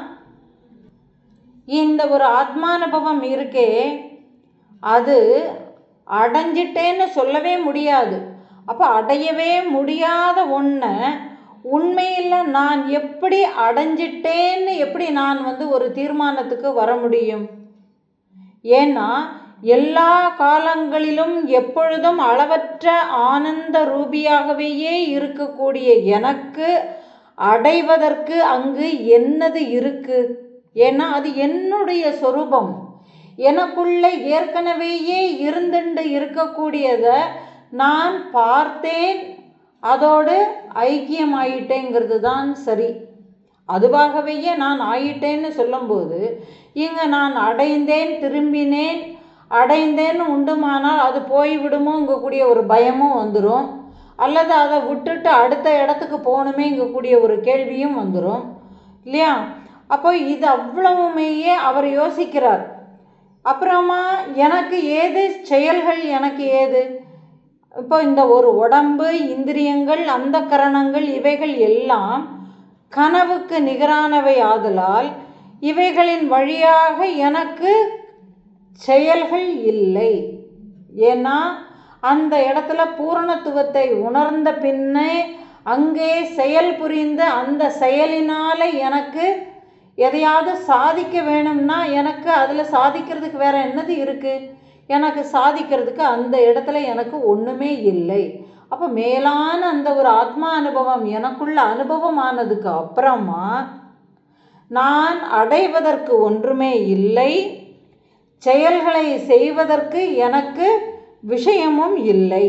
இந்த ஒரு ஆத்மானுபவம் இருக்கே அது அடைஞ்சிட்டேன்னு சொல்லவே முடியாது அப்போ அடையவே முடியாத ஒன்றை உண்மையில் நான் எப்படி அடைஞ்சிட்டேன்னு எப்படி நான் வந்து ஒரு தீர்மானத்துக்கு வர முடியும் ஏன்னா எல்லா காலங்களிலும் எப்பொழுதும் அளவற்ற ஆனந்த ரூபியாகவே இருக்கக்கூடிய எனக்கு அடைவதற்கு அங்கு என்னது இருக்கு ஏன்னா அது என்னுடைய சொரூபம் எனக்குள்ள ஏற்கனவேயே இருந்துண்டு இருக்கக்கூடியதை நான் பார்த்தேன் அதோடு ஐக்கியமாயிட்டேங்கிறது தான் சரி அதுவாகவே நான் ஆயிட்டேன்னு சொல்லும்போது இங்கே நான் அடைந்தேன் திரும்பினேன் அடைந்தேன்னு உண்டுமானால் அது போய்விடுமோங்கக்கூடிய ஒரு பயமும் வந்துடும் அல்லது அதை விட்டுட்டு அடுத்த இடத்துக்கு போகணுமே இங்கக்கூடிய ஒரு கேள்வியும் வந்துடும் இல்லையா அப்போ இது அவ்வளவுமேயே அவர் யோசிக்கிறார் அப்புறமா எனக்கு ஏது செயல்கள் எனக்கு ஏது இப்போ இந்த ஒரு உடம்பு இந்திரியங்கள் அந்த கரணங்கள் இவைகள் எல்லாம் கனவுக்கு நிகரானவை ஆதலால் இவைகளின் வழியாக எனக்கு செயல்கள் இல்லை ஏன்னா அந்த இடத்துல பூரணத்துவத்தை உணர்ந்த பின்னே அங்கே செயல் புரிந்த அந்த செயலினால எனக்கு எதையாவது சாதிக்க வேணும்னா எனக்கு அதில் சாதிக்கிறதுக்கு வேற என்னது இருக்குது எனக்கு சாதிக்கிறதுக்கு அந்த இடத்துல எனக்கு ஒன்றுமே இல்லை அப்போ மேலான அந்த ஒரு ஆத்மா அனுபவம் எனக்குள்ள அனுபவமானதுக்கு அப்புறமா நான் அடைவதற்கு ஒன்றுமே இல்லை செயல்களை செய்வதற்கு எனக்கு விஷயமும் இல்லை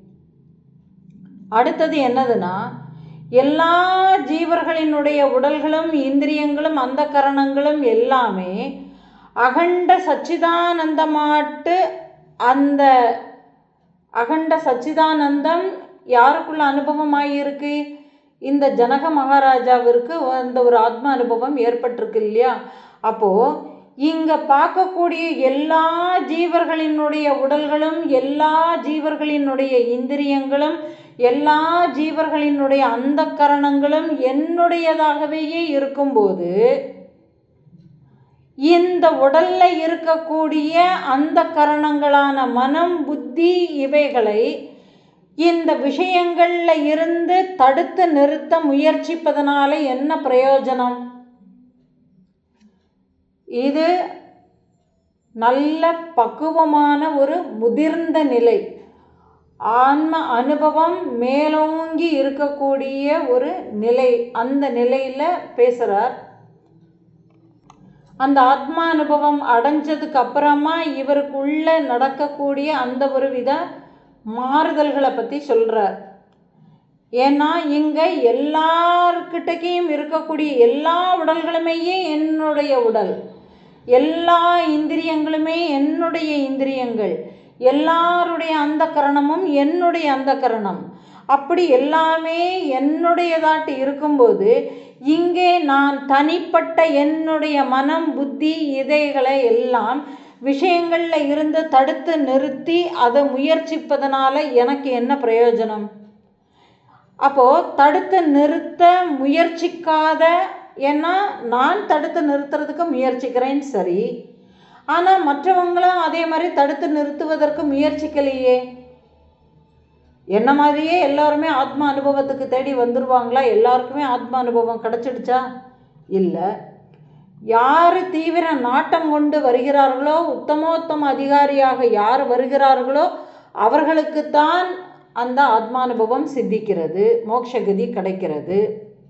அடுத்தது என்னதுன்னா எல்லா ஜீவர்களினுடைய உடல்களும் இந்திரியங்களும் அந்த கரணங்களும் எல்லாமே அகண்ட சச்சிதானந்தமாட்டு அந்த அகண்ட சச்சிதானந்தம் யாருக்குள்ள அனுபவமாயிருக்கு இந்த ஜனக மகாராஜாவிற்கு அந்த ஒரு ஆத்ம அனுபவம் ஏற்பட்டிருக்கு இல்லையா அப்போது இங்கே பார்க்கக்கூடிய எல்லா ஜீவர்களினுடைய உடல்களும் எல்லா ஜீவர்களினுடைய இந்திரியங்களும் எல்லா ஜீவர்களினுடைய அந்த கரணங்களும் என்னுடையதாகவே இருக்கும்போது இந்த உடல்ல இருக்கக்கூடிய அந்த கரணங்களான மனம் புத்தி இவைகளை இந்த விஷயங்கள்ல இருந்து தடுத்து நிறுத்த முயற்சிப்பதனால என்ன பிரயோஜனம் இது நல்ல பக்குவமான ஒரு முதிர்ந்த நிலை ஆன்ம அனுபவம் மேலோங்கி இருக்கக்கூடிய ஒரு நிலை அந்த நிலையில் பேசுகிறார் அந்த ஆத்மா அனுபவம் அடைஞ்சதுக்கு அப்புறமா இவருக்குள்ள நடக்கக்கூடிய அந்த ஒரு வித மாறுதல்களை பற்றி சொல்கிறார் ஏன்னா இங்கே எல்லார்கிட்டக்கையும் இருக்கக்கூடிய எல்லா உடல்களுமே என்னுடைய உடல் எல்லா இந்திரியங்களுமே என்னுடைய இந்திரியங்கள் எல்லாருடைய அந்த கரணமும் என்னுடைய அந்த கரணம் அப்படி எல்லாமே என்னுடையதாட்டு இருக்கும்போது இங்கே நான் தனிப்பட்ட என்னுடைய மனம் புத்தி இதைகளை எல்லாம் விஷயங்களில் இருந்து தடுத்து நிறுத்தி அதை முயற்சிப்பதனால எனக்கு என்ன பிரயோஜனம் அப்போது தடுத்து நிறுத்த முயற்சிக்காத ஏன்னா நான் தடுத்து நிறுத்துறதுக்கு முயற்சிக்கிறேன் சரி ஆனால் மற்றவங்களும் அதே மாதிரி தடுத்து நிறுத்துவதற்கு முயற்சிக்கலையே என்ன மாதிரியே எல்லாருமே ஆத்ம அனுபவத்துக்கு தேடி வந்துடுவாங்களா எல்லாருக்குமே ஆத்ம அனுபவம் கிடச்சிடுச்சா இல்லை யார் தீவிர நாட்டம் கொண்டு வருகிறார்களோ உத்தமோத்தம அதிகாரியாக யார் வருகிறார்களோ அவர்களுக்குத்தான் அந்த ஆத்மானுபவம் சித்திக்கிறது மோட்சகதி கிடைக்கிறது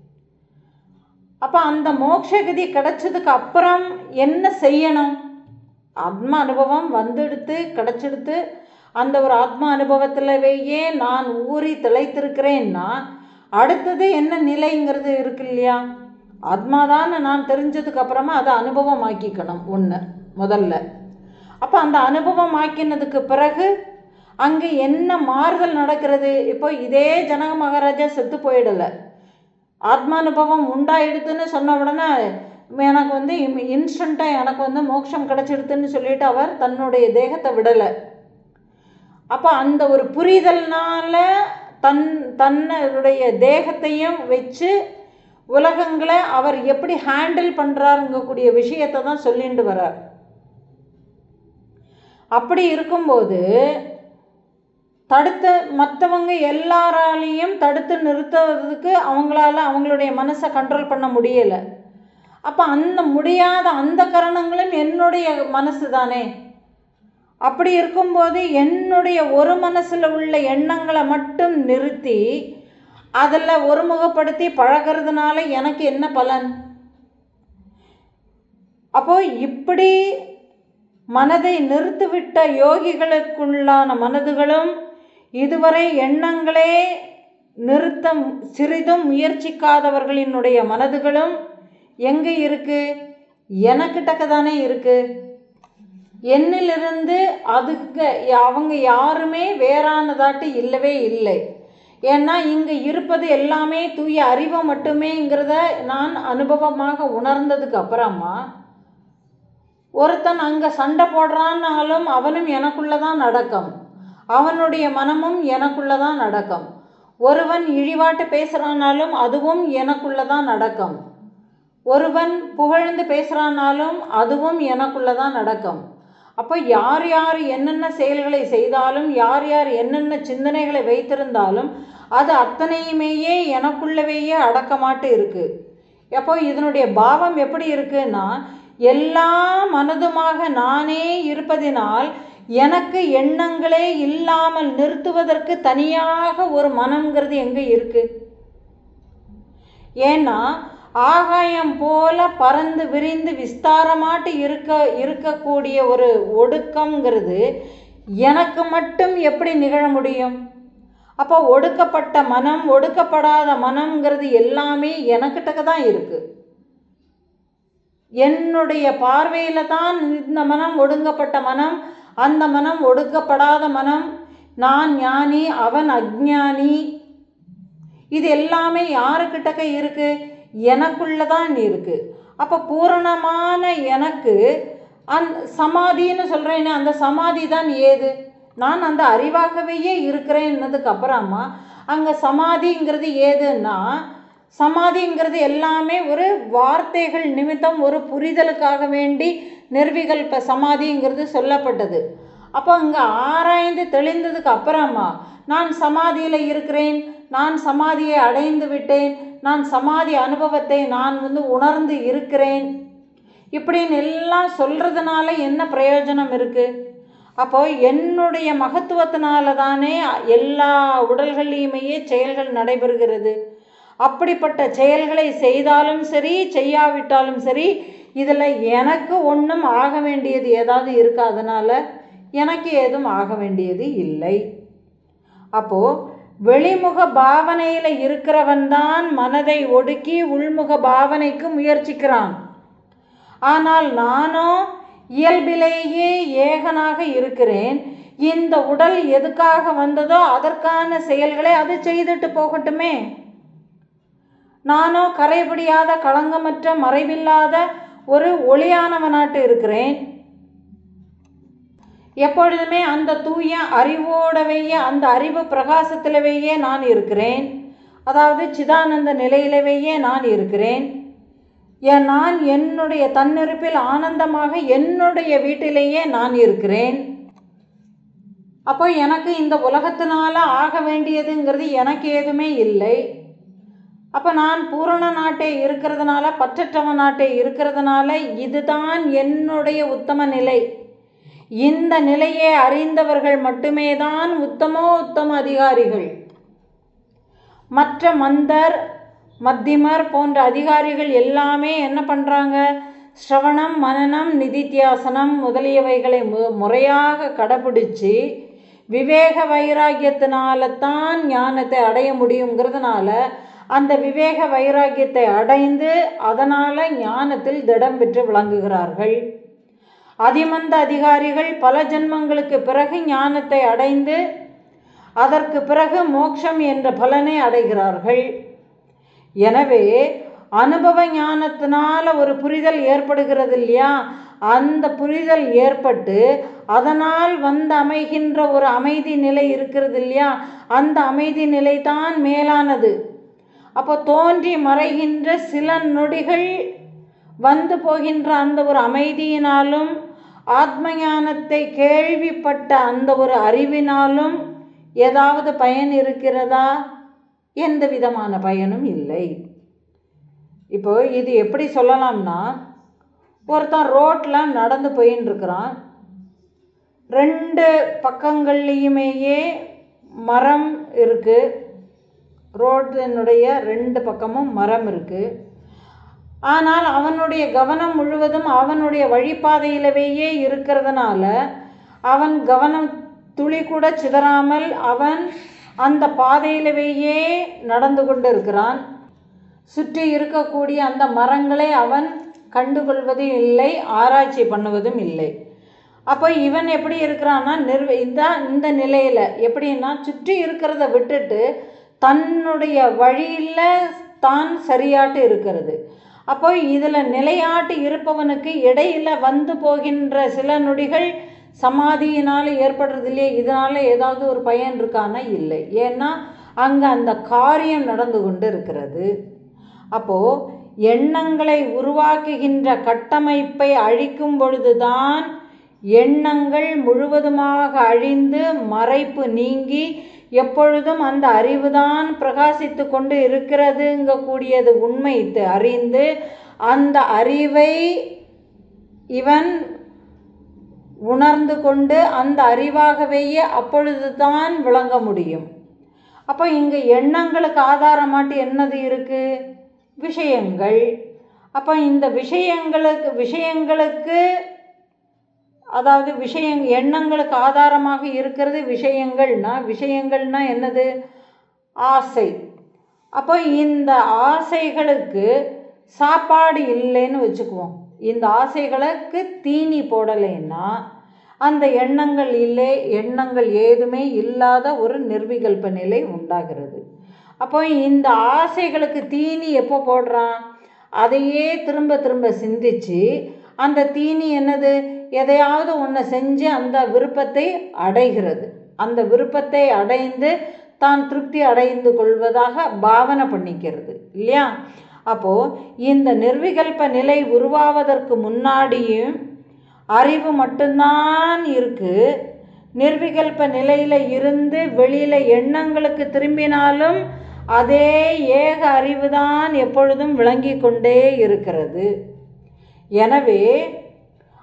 அப்போ அந்த மோட்சகதி கிடைச்சதுக்கு அப்புறம் என்ன செய்யணும் ஆத்ம அனுபவம் வந்துடுத்து கிடச்சிடுத்து அந்த ஒரு ஆத்ம அனுபவத்திலவேயே நான் ஊறி திளைத்திருக்கிறேன்னா அடுத்தது என்ன நிலைங்கிறது இருக்கு இல்லையா ஆத்மாதான் நான் தெரிஞ்சதுக்கு அப்புறமா அதை அனுபவம் ஆக்கிக்கணும் ஒன்று முதல்ல அப்போ அந்த அனுபவம் ஆக்கினதுக்கு பிறகு அங்கே என்ன மாறுதல் நடக்கிறது இப்போ இதே ஜனக மகாராஜா செத்து போயிடலை ஆத்மானுபவம் உண்டாயிடுதுன்னு சொன்ன உடனே எனக்கு வந்து இன்ஸ்டண்ட்டாக எனக்கு வந்து மோட்சம் கிடச்சிடுதுன்னு சொல்லிட்டு அவர் தன்னுடைய தேகத்தை விடலை அப்போ அந்த ஒரு புரிதல்னால தன் தன்னுடைய தேகத்தையும் வச்சு உலகங்களை அவர் எப்படி ஹேண்டில் பண்ணுறாருங்கக்கூடிய விஷயத்தை தான் சொல்லிட்டு வர்றார் அப்படி இருக்கும்போது தடுத்து மற்றவங்க எல்லாராலையும் தடுத்து நிறுத்துறதுக்கு அவங்களால அவங்களுடைய மனசை கண்ட்ரோல் பண்ண முடியலை அப்போ அந்த முடியாத அந்த கரணங்களும் என்னுடைய மனசு தானே அப்படி இருக்கும்போது என்னுடைய ஒரு மனசில் உள்ள எண்ணங்களை மட்டும் நிறுத்தி அதில் ஒருமுகப்படுத்தி பழகிறதுனால எனக்கு என்ன பலன் அப்போ இப்படி மனதை நிறுத்திவிட்ட யோகிகளுக்குள்ளான மனதுகளும் இதுவரை எண்ணங்களே நிறுத்த சிறிதும் முயற்சிக்காதவர்களினுடைய மனதுகளும் எங்கே இருக்கு எனக்கிட்டக்க தானே இருக்கு என்னிலிருந்து அதுக்கு அவங்க யாருமே வேறானதாட்டு இல்லவே இல்லை ஏன்னா இங்கே இருப்பது எல்லாமே தூய அறிவு மட்டுமேங்கிறத நான் அனுபவமாக உணர்ந்ததுக்கு அப்புறமா ஒருத்தன் அங்கே சண்டை போடுறான்னாலும் அவனும் எனக்குள்ள தான் நடக்கும் அவனுடைய மனமும் எனக்குள்ள தான் நடக்கும் ஒருவன் இழிவாட்டு பேசுகிறானாலும் அதுவும் எனக்குள்ள தான் நடக்கும் ஒருவன் புகழ்ந்து பேசுகிறானாலும் அதுவும் எனக்குள்ள தான் நடக்கும் அப்போ யார் யார் என்னென்ன செயல்களை செய்தாலும் யார் யார் என்னென்ன சிந்தனைகளை வைத்திருந்தாலும் அது அத்தனையுமேயே எனக்குள்ளவேயே அடக்கமாட்டு இருக்குது அப்போ இதனுடைய பாவம் எப்படி இருக்குன்னா எல்லா மனதுமாக நானே இருப்பதினால் எனக்கு எண்ணங்களே இல்லாமல் நிறுத்துவதற்கு தனியாக ஒரு மனம்ங்கிறது எங்கே இருக்கு ஏன்னா ஆகாயம் போல பறந்து விரிந்து விஸ்தாரமாட்டு இருக்க இருக்கக்கூடிய ஒரு ஒடுக்கம்ங்கிறது எனக்கு மட்டும் எப்படி நிகழ முடியும் அப்போ ஒடுக்கப்பட்ட மனம் ஒடுக்கப்படாத மனம்ங்கிறது எல்லாமே எனக்கிட்டக்க தான் இருக்குது என்னுடைய பார்வையில் தான் இந்த மனம் ஒடுங்கப்பட்ட மனம் அந்த மனம் ஒடுக்கப்படாத மனம் நான் ஞானி அவன் அஜ்ஞானி இது எல்லாமே யாருக்கிட்டக்க இருக்கு எனக்குள்ள தான் இருக்கு அப்போ பூரணமான எனக்கு அந் சமாதின்னு சொல்கிறேன்னு அந்த சமாதி தான் ஏது நான் அந்த அறிவாகவே இருக்கிறேன்னதுக்கு அப்புறமா அங்கே சமாதிங்கிறது ஏதுன்னா சமாதிங்கிறது எல்லாமே ஒரு வார்த்தைகள் நிமித்தம் ஒரு புரிதலுக்காக வேண்டி நிர்விகல்ப சமாதிங்கிறது சொல்லப்பட்டது அப்போ அங்கே ஆராய்ந்து தெளிந்ததுக்கு அப்புறமா நான் சமாதியில் இருக்கிறேன் நான் சமாதியை அடைந்து விட்டேன் நான் சமாதி அனுபவத்தை நான் வந்து உணர்ந்து இருக்கிறேன் இப்படின்னு எல்லாம் சொல்கிறதுனால என்ன பிரயோஜனம் இருக்குது அப்போ என்னுடைய மகத்துவத்தினால தானே எல்லா உடல்கள்லையுமே செயல்கள் நடைபெறுகிறது அப்படிப்பட்ட செயல்களை செய்தாலும் சரி செய்யாவிட்டாலும் சரி இதில் எனக்கு ஒன்றும் ஆக வேண்டியது ஏதாவது இருக்கா அதனால் எனக்கு ஏதும் ஆக வேண்டியது இல்லை அப்போது வெளிமுக பாவனையில் இருக்கிறவன் தான் மனதை ஒடுக்கி உள்முக பாவனைக்கு முயற்சிக்கிறான் ஆனால் நானோ இயல்பிலேயே ஏகனாக இருக்கிறேன் இந்த உடல் எதுக்காக வந்ததோ அதற்கான செயல்களை அது செய்துட்டு போகட்டுமே நானோ கரைபிடியாத களங்கமற்ற மறைவில்லாத ஒரு ஒளியானவனாட்டு இருக்கிறேன் எப்பொழுதுமே அந்த தூய அறிவோடவையே அந்த அறிவு பிரகாசத்திலவையே நான் இருக்கிறேன் அதாவது சிதானந்த நிலையிலவையே நான் இருக்கிறேன் என் நான் என்னுடைய தன்னிருப்பில் ஆனந்தமாக என்னுடைய வீட்டிலேயே நான் இருக்கிறேன் அப்போ எனக்கு இந்த உலகத்தினால ஆக வேண்டியதுங்கிறது எனக்கு எதுவுமே இல்லை அப்போ நான் பூரண நாட்டே இருக்கிறதுனால பற்றற்றவ நாட்டே இருக்கிறதுனால இதுதான் என்னுடைய உத்தம நிலை இந்த நிலையை அறிந்தவர்கள் மட்டுமே தான் உத்தமோ உத்தம அதிகாரிகள் மற்ற மந்தர் மத்தியமர் போன்ற அதிகாரிகள் எல்லாமே என்ன பண்ணுறாங்க ஸ்ரவணம் மனநம் நிதித்தியாசனம் முதலியவைகளை மு முறையாக கடைப்பிடிச்சு விவேக வைராக்கியத்தினால தான் ஞானத்தை அடைய முடியுங்கிறதுனால அந்த விவேக வைராக்கியத்தை அடைந்து அதனால் ஞானத்தில் திடம் பெற்று விளங்குகிறார்கள் அதிமந்த அதிகாரிகள் பல ஜென்மங்களுக்கு பிறகு ஞானத்தை அடைந்து அதற்கு பிறகு மோட்சம் என்ற பலனை அடைகிறார்கள் எனவே அனுபவ ஞானத்தினால ஒரு புரிதல் ஏற்படுகிறது இல்லையா அந்த புரிதல் ஏற்பட்டு அதனால் வந்து அமைகின்ற ஒரு அமைதி நிலை இருக்கிறது இல்லையா அந்த அமைதி நிலை தான் மேலானது அப்போ தோன்றி மறைகின்ற சில நொடிகள் வந்து போகின்ற அந்த ஒரு அமைதியினாலும் ஆத்ம ஞானத்தை கேள்விப்பட்ட அந்த ஒரு அறிவினாலும் ஏதாவது பயன் இருக்கிறதா எந்த விதமான பயனும் இல்லை இப்போ இது எப்படி சொல்லலாம்னா ஒருத்தன் ரோட்டில் நடந்து போயின்னு இருக்கிறான் ரெண்டு பக்கங்கள்லேயுமேயே மரம் இருக்குது ரோட்டினுடைய ரெண்டு பக்கமும் மரம் இருக்குது ஆனால் அவனுடைய கவனம் முழுவதும் அவனுடைய வழிபாதையிலவேயே இருக்கிறதுனால அவன் கவனம் துளி கூட சிதறாமல் அவன் அந்த பாதையிலவேயே நடந்து கொண்டு இருக்கிறான் சுற்றி இருக்கக்கூடிய அந்த மரங்களை அவன் கண்டுகொள்வதும் இல்லை ஆராய்ச்சி பண்ணுவதும் இல்லை அப்போ இவன் எப்படி இருக்கிறான்னா நிர்வ இந்த இந்த நிலையில் எப்படின்னா சுற்றி இருக்கிறத விட்டுட்டு தன்னுடைய வழியில் தான் சரியாட்டு இருக்கிறது அப்போ இதில் நிலையாட்டு இருப்பவனுக்கு இடையில் வந்து போகின்ற சில நொடிகள் சமாதியினால் ஏற்படுறது இல்லையே இதனால் ஏதாவது ஒரு பயன் இருக்கானா இல்லை ஏன்னா அங்கே அந்த காரியம் நடந்து கொண்டு இருக்கிறது அப்போது எண்ணங்களை உருவாக்குகின்ற கட்டமைப்பை அழிக்கும் பொழுதுதான் எண்ணங்கள் முழுவதுமாக அழிந்து மறைப்பு நீங்கி எப்பொழுதும் அந்த அறிவுதான் பிரகாசித்து கொண்டு இருக்கிறதுங்க கூடியது உண்மை அறிந்து அந்த அறிவை இவன் உணர்ந்து கொண்டு அந்த அறிவாகவேயே அப்பொழுதுதான் விளங்க முடியும் அப்போ இங்கே எண்ணங்களுக்கு ஆதாரமாட்டு என்னது இருக்குது விஷயங்கள் அப்போ இந்த விஷயங்களுக்கு விஷயங்களுக்கு அதாவது விஷயங் எண்ணங்களுக்கு ஆதாரமாக இருக்கிறது விஷயங்கள்னா விஷயங்கள்னா என்னது ஆசை அப்போ இந்த ஆசைகளுக்கு சாப்பாடு இல்லைன்னு வச்சுக்குவோம் இந்த ஆசைகளுக்கு தீனி போடலைன்னா அந்த எண்ணங்கள் இல்லை எண்ணங்கள் ஏதுமே இல்லாத ஒரு நிர்விகல்ப நிலை உண்டாகிறது அப்போ இந்த ஆசைகளுக்கு தீனி எப்போ போடுறான் அதையே திரும்ப திரும்ப சிந்திச்சு அந்த தீனி என்னது எதையாவது ஒன்று செஞ்சு அந்த விருப்பத்தை அடைகிறது அந்த விருப்பத்தை அடைந்து தான் திருப்தி அடைந்து கொள்வதாக பாவனை பண்ணிக்கிறது இல்லையா அப்போது இந்த நிர்விகல்ப நிலை உருவாவதற்கு முன்னாடியும் அறிவு மட்டும்தான் இருக்குது நிர்விகல்ப நிலையில் இருந்து வெளியில் எண்ணங்களுக்கு திரும்பினாலும் அதே ஏக அறிவுதான் எப்பொழுதும் விளங்கி கொண்டே இருக்கிறது எனவே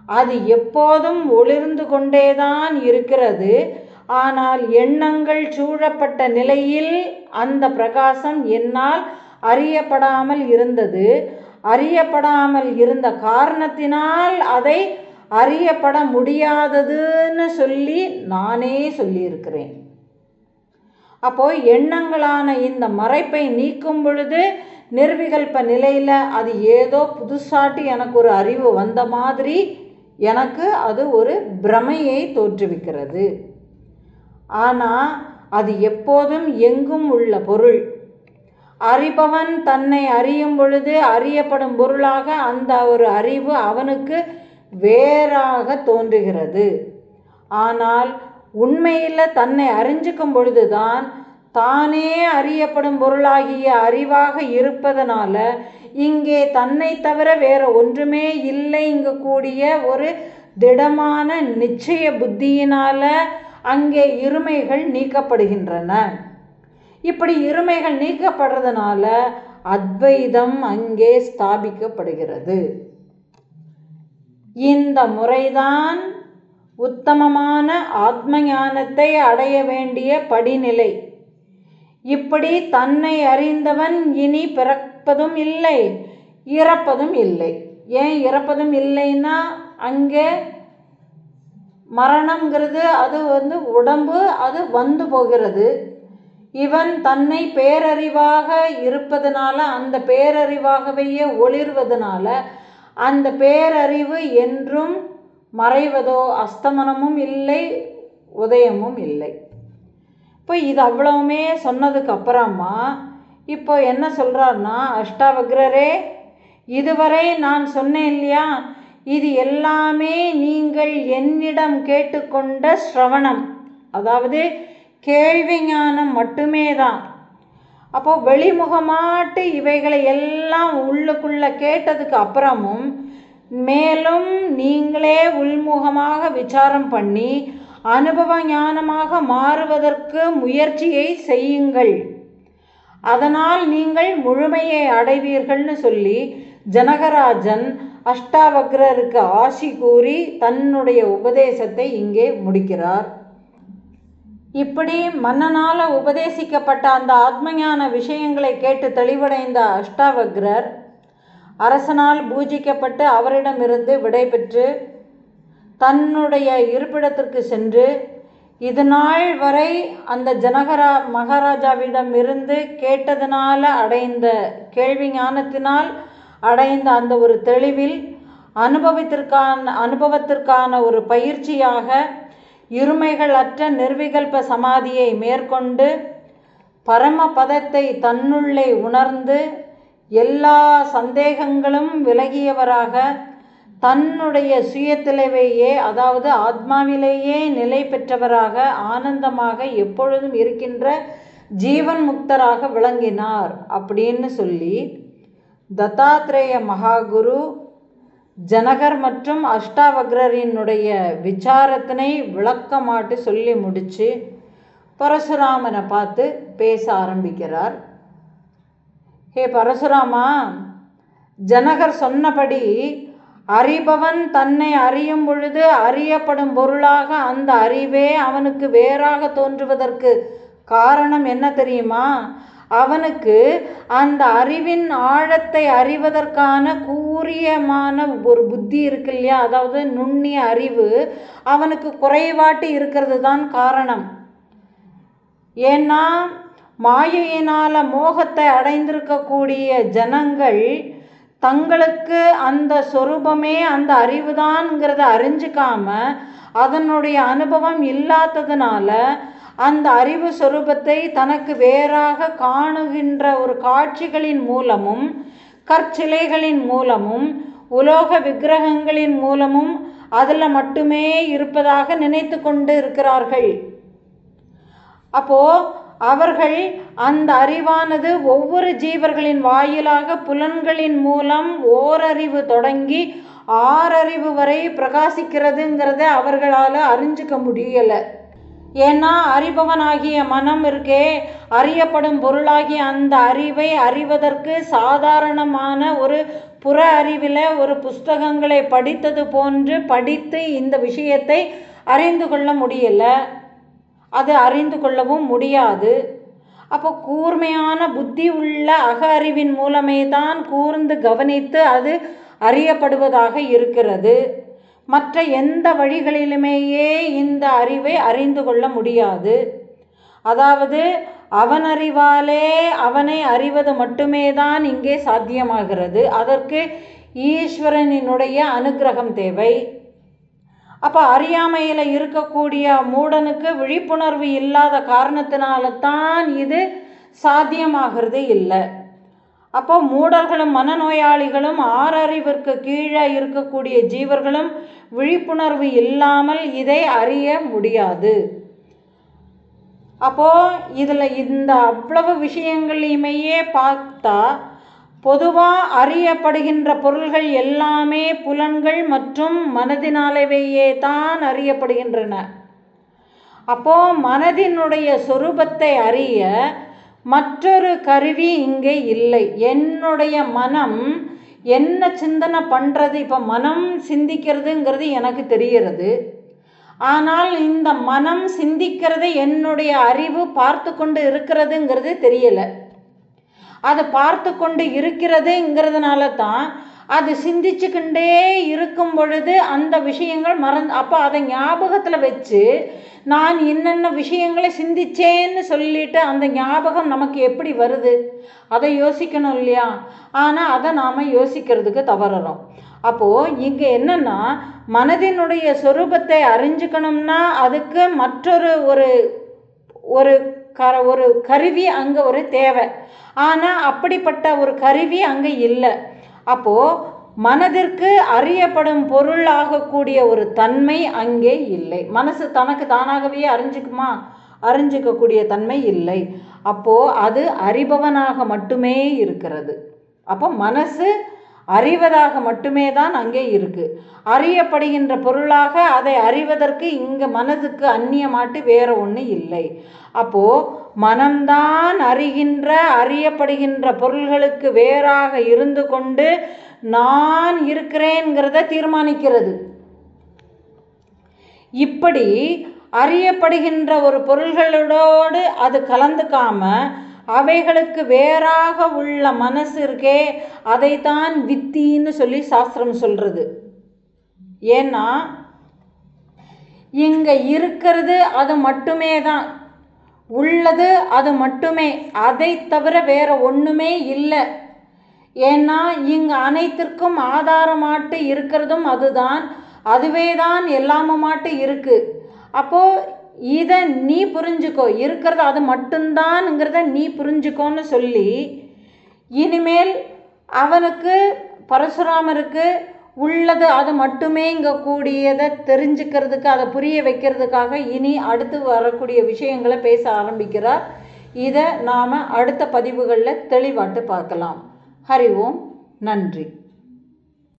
அது எப்போதும் ஒளிர்ந்து கொண்டேதான் இருக்கிறது ஆனால் எண்ணங்கள் சூழப்பட்ட நிலையில் அந்த பிரகாசம் என்னால் அறியப்படாமல் இருந்தது அறியப்படாமல் இருந்த காரணத்தினால் அதை அறியப்பட முடியாததுன்னு சொல்லி நானே சொல்லியிருக்கிறேன் அப்போ எண்ணங்களான இந்த மறைப்பை நீக்கும் பொழுது நிர்விகல்ப நிலையில் அது ஏதோ புதுசாட்டி எனக்கு ஒரு அறிவு வந்த மாதிரி எனக்கு அது ஒரு பிரமையை தோற்றுவிக்கிறது ஆனால் அது எப்போதும் எங்கும் உள்ள பொருள் அறிபவன் தன்னை அறியும் பொழுது அறியப்படும் பொருளாக அந்த ஒரு அறிவு அவனுக்கு வேறாக தோன்றுகிறது ஆனால் உண்மையில் தன்னை அறிஞ்சிக்கும் பொழுதுதான் தானே அறியப்படும் பொருளாகிய அறிவாக இருப்பதனால இங்கே தன்னை தவிர வேற ஒன்றுமே இல்லை இங்கு கூடிய ஒரு திடமான நிச்சய புத்தியினால அங்கே இருமைகள் நீக்கப்படுகின்றன இப்படி இருமைகள் நீக்கப்படுறதுனால அத்வைதம் அங்கே ஸ்தாபிக்கப்படுகிறது இந்த முறைதான் உத்தமமான ஆத்ம ஞானத்தை அடைய வேண்டிய படிநிலை இப்படி தன்னை அறிந்தவன் இனி பிறப்பதும் இல்லை இறப்பதும் இல்லை ஏன் இறப்பதும் இல்லைன்னா அங்கே மரணம்ங்கிறது அது வந்து உடம்பு அது வந்து போகிறது இவன் தன்னை பேரறிவாக இருப்பதனால அந்த பேரறிவாகவே ஒளிர்வதனால அந்த பேரறிவு என்றும் மறைவதோ அஸ்தமனமும் இல்லை உதயமும் இல்லை இப்போ இது அவ்வளவுமே சொன்னதுக்கு அப்புறமா இப்போ என்ன சொல்கிறாருன்னா அஷ்டாவக்ரரே இதுவரை நான் சொன்னேன் இல்லையா இது எல்லாமே நீங்கள் என்னிடம் கேட்டுக்கொண்ட ஸ்ரவணம் அதாவது கேள்வி ஞானம் மட்டுமே தான் அப்போ வெளிமுகமாட்டு இவைகளை எல்லாம் உள்ளுக்குள்ள கேட்டதுக்கு அப்புறமும் மேலும் நீங்களே உள்முகமாக விசாரம் பண்ணி அனுபவ ஞானமாக மாறுவதற்கு முயற்சியை செய்யுங்கள் அதனால் நீங்கள் முழுமையை அடைவீர்கள்னு சொல்லி ஜனகராஜன் அஷ்டாவக்ரருக்கு ஆசி கூறி தன்னுடைய உபதேசத்தை இங்கே முடிக்கிறார் இப்படி மன்னனால் உபதேசிக்கப்பட்ட அந்த ஆத்மஞான விஷயங்களை கேட்டு தெளிவடைந்த அஷ்டாவக்ரர் அரசனால் பூஜிக்கப்பட்டு அவரிடமிருந்து விடைபெற்று தன்னுடைய இருப்பிடத்திற்கு சென்று இது நாள் வரை அந்த ஜனகரா மகாராஜாவிடமிருந்து கேட்டதனால அடைந்த கேள்வி ஞானத்தினால் அடைந்த அந்த ஒரு தெளிவில் அனுபவத்திற்கான அனுபவத்திற்கான ஒரு பயிற்சியாக இருமைகள் அற்ற நிர்விகல்ப சமாதியை மேற்கொண்டு பரமபதத்தை தன்னுள்ளே உணர்ந்து எல்லா சந்தேகங்களும் விலகியவராக தன்னுடைய சுயத்திலேயே அதாவது ஆத்மாவிலேயே நிலை பெற்றவராக ஆனந்தமாக எப்பொழுதும் இருக்கின்ற ஜீவன் முக்தராக விளங்கினார் அப்படின்னு சொல்லி தத்தாத்ரேய மகாகுரு ஜனகர் மற்றும் அஷ்டாவக்ரரினுடைய விசாரத்தினை விளக்கமாட்டு சொல்லி முடித்து பரசுராமனை பார்த்து பேச ஆரம்பிக்கிறார் ஹே பரசுராமா ஜனகர் சொன்னபடி அறிபவன் தன்னை அறியும் பொழுது அறியப்படும் பொருளாக அந்த அறிவே அவனுக்கு வேறாக தோன்றுவதற்கு காரணம் என்ன தெரியுமா அவனுக்கு அந்த அறிவின் ஆழத்தை அறிவதற்கான கூரியமான ஒரு புத்தி இருக்கு இல்லையா அதாவது நுண்ணிய அறிவு அவனுக்கு குறைவாட்டு இருக்கிறது தான் காரணம் ஏன்னா மாயையினால் மோகத்தை அடைந்திருக்கக்கூடிய ஜனங்கள் தங்களுக்கு அந்த சொரூபமே அந்த அறிவுதான்ங்கிறத அறிஞ்சிக்காம அதனுடைய அனுபவம் இல்லாததுனால அந்த அறிவு சொரூபத்தை தனக்கு வேறாக காணுகின்ற ஒரு காட்சிகளின் மூலமும் கற்சிலைகளின் மூலமும் உலோக விக்கிரகங்களின் மூலமும் அதில் மட்டுமே இருப்பதாக நினைத்து கொண்டு இருக்கிறார்கள் அப்போ அவர்கள் அந்த அறிவானது ஒவ்வொரு ஜீவர்களின் வாயிலாக புலன்களின் மூலம் ஓரறிவு தொடங்கி ஆறறிவு வரை பிரகாசிக்கிறதுங்கிறத அவர்களால் அறிஞ்சிக்க முடியலை ஏன்னா அறிபவனாகிய மனம் இருக்கே அறியப்படும் பொருளாகிய அந்த அறிவை அறிவதற்கு சாதாரணமான ஒரு புற அறிவில் ஒரு புஸ்தகங்களை படித்தது போன்று படித்து இந்த விஷயத்தை அறிந்து கொள்ள முடியல அது அறிந்து கொள்ளவும் முடியாது அப்போ கூர்மையான புத்தி உள்ள அக அறிவின் மூலமே தான் கூர்ந்து கவனித்து அது அறியப்படுவதாக இருக்கிறது மற்ற எந்த வழிகளிலுமேயே இந்த அறிவை அறிந்து கொள்ள முடியாது அதாவது அவன் அறிவாலே அவனை அறிவது மட்டுமே தான் இங்கே சாத்தியமாகிறது அதற்கு ஈஸ்வரனினுடைய அனுக்கிரகம் தேவை அப்போ அறியாமையில் இருக்கக்கூடிய மூடனுக்கு விழிப்புணர்வு இல்லாத காரணத்தினால தான் இது சாத்தியமாகிறது இல்லை அப்போ மூடர்களும் மனநோயாளிகளும் ஆறறிவிற்கு கீழே இருக்கக்கூடிய ஜீவர்களும் விழிப்புணர்வு இல்லாமல் இதை அறிய முடியாது அப்போ இதில் இந்த அவ்வளவு விஷயங்களையுமையே பார்த்தா பொதுவாக அறியப்படுகின்ற பொருள்கள் எல்லாமே புலன்கள் மற்றும் மனதினாலவையே தான் அறியப்படுகின்றன அப்போ மனதினுடைய சொரூபத்தை அறிய மற்றொரு கருவி இங்கே இல்லை என்னுடைய மனம் என்ன சிந்தனை பண்ணுறது இப்போ மனம் சிந்திக்கிறதுங்கிறது எனக்கு தெரிகிறது ஆனால் இந்த மனம் சிந்திக்கிறது என்னுடைய அறிவு பார்த்து கொண்டு இருக்கிறதுங்கிறது தெரியலை அது பார்த்து கொண்டு இருக்கிறதுங்கிறதுனால தான் அது சிந்திச்சுக்கிண்டே இருக்கும் பொழுது அந்த விஷயங்கள் மறந்து அப்போ அதை ஞாபகத்தில் வச்சு நான் என்னென்ன விஷயங்களை சிந்திச்சேன்னு சொல்லிட்டு அந்த ஞாபகம் நமக்கு எப்படி வருது அதை யோசிக்கணும் இல்லையா ஆனால் அதை நாம் யோசிக்கிறதுக்கு தவறுறோம் அப்போது இங்கே என்னென்னா மனதினுடைய சொரூபத்தை அறிஞ்சுக்கணும்னா அதுக்கு மற்றொரு ஒரு ஒரு க ஒரு கருவி அங்கே ஒரு தேவை ஆனால் அப்படிப்பட்ட ஒரு கருவி அங்கே இல்லை அப்போது மனதிற்கு அறியப்படும் பொருள் ஆகக்கூடிய ஒரு தன்மை அங்கே இல்லை மனசு தனக்கு தானாகவே அறிஞ்சுக்குமா அறிஞ்சிக்கக்கூடிய தன்மை இல்லை அப்போது அது அறிபவனாக மட்டுமே இருக்கிறது அப்போ மனசு அறிவதாக மட்டுமே தான் அங்கே இருக்குது அறியப்படுகின்ற பொருளாக அதை அறிவதற்கு இங்கே மனதுக்கு அந்நியமாட்டு வேற ஒன்று இல்லை அப்போது மனம்தான் அறிகின்ற அறியப்படுகின்ற பொருள்களுக்கு வேறாக இருந்து கொண்டு நான் இருக்கிறேங்கிறத தீர்மானிக்கிறது இப்படி அறியப்படுகின்ற ஒரு பொருள்களோடு அது கலந்துக்காம அவைகளுக்கு வேறாக உள்ள மனசு இருக்கே அதைத்தான் வித்தின்னு சொல்லி சாஸ்திரம் சொல்றது ஏன்னா இங்க இருக்கிறது அது மட்டுமே தான் உள்ளது அது மட்டுமே அதை தவிர வேற ஒண்ணுமே இல்லை ஏன்னா இங்க அனைத்திற்கும் ஆதாரமாட்டு இருக்கிறதும் அதுதான் அதுவே தான் எல்லாமுமாட்டு இருக்கு அப்போ இதை நீ புரிஞ்சுக்கோ இருக்கிறது அது மட்டும்தான்ங்கிறத நீ புரிஞ்சுக்கோன்னு சொல்லி இனிமேல் அவனுக்கு பரசுராமருக்கு உள்ளது அது மட்டுமே இங்கே கூடியதை தெரிஞ்சுக்கிறதுக்கு அதை புரிய வைக்கிறதுக்காக இனி அடுத்து வரக்கூடிய விஷயங்களை பேச ஆரம்பிக்கிறார் இதை நாம் அடுத்த பதிவுகளில் தெளிவாட்டு பார்க்கலாம் ஹரி ஓம் நன்றி